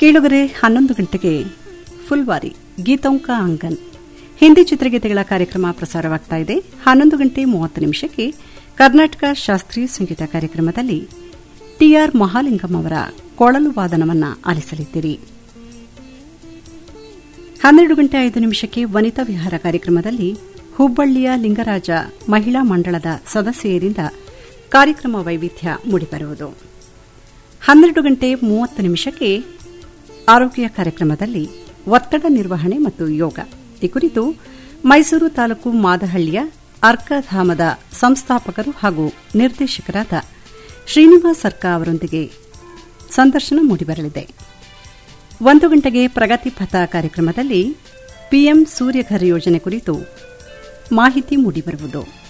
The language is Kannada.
ಕೇಳುಗರೆ ಹನ್ನೊಂದು ಗಂಟೆಗೆ ಫುಲ್ವಾರಿ ಗೀತೌಂಕ ಅಂಗನ್ ಹಿಂದಿ ಚಿತ್ರಗೀತೆಗಳ ಕಾರ್ಯಕ್ರಮ ಪ್ರಸಾರವಾಗ್ತಾ ಇದೆ ಹನ್ನೊಂದು ಗಂಟೆ ಮೂವತ್ತು ನಿಮಿಷಕ್ಕೆ ಕರ್ನಾಟಕ ಶಾಸ್ತ್ರೀಯ ಸಂಗೀತ ಕಾರ್ಯಕ್ರಮದಲ್ಲಿ ಟಿಆರ್ ಮಹಾಲಿಂಗಂ ಅವರ ಕೊಳಲು ವಾದನವನ್ನು ಆಲಿಸಲಿದ್ದೀರಿ ಹನ್ನೆರಡು ಗಂಟೆ ಐದು ನಿಮಿಷಕ್ಕೆ ವನಿತಾ ವಿಹಾರ ಕಾರ್ಯಕ್ರಮದಲ್ಲಿ ಹುಬ್ಬಳ್ಳಿಯ ಲಿಂಗರಾಜ ಮಹಿಳಾ ಮಂಡಳದ ಸದಸ್ಯರಿಂದ ಕಾರ್ಯಕ್ರಮ ವೈವಿಧ್ಯ ಮೂಡಿಬರುವುದು ಹನ್ನೆರಡು ಗಂಟೆ ಮೂವತ್ತು ನಿಮಿಷಕ್ಕೆ ಆರೋಗ್ಯ ಕಾರ್ಯಕ್ರಮದಲ್ಲಿ ಒತ್ತಡ ನಿರ್ವಹಣೆ ಮತ್ತು ಯೋಗ ಈ ಕುರಿತು ಮೈಸೂರು ತಾಲೂಕು ಮಾದಹಳ್ಳಿಯ ಅರ್ಕಧಾಮದ ಸಂಸ್ಥಾಪಕರು ಹಾಗೂ ನಿರ್ದೇಶಕರಾದ ಶ್ರೀನಿವಾಸ್ ಅರ್ಕ ಅವರೊಂದಿಗೆ ಸಂದರ್ಶನ ಮೂಡಿಬರಲಿದೆ ಒಂದು ಗಂಟೆಗೆ ಪ್ರಗತಿ ಪಥ ಕಾರ್ಯಕ್ರಮದಲ್ಲಿ ಪಿಎಂ ಸೂರ್ಯಘರ್ ಯೋಜನೆ ಕುರಿತು ಮಾಹಿತಿ ಮೂಡಿಬರುವುದು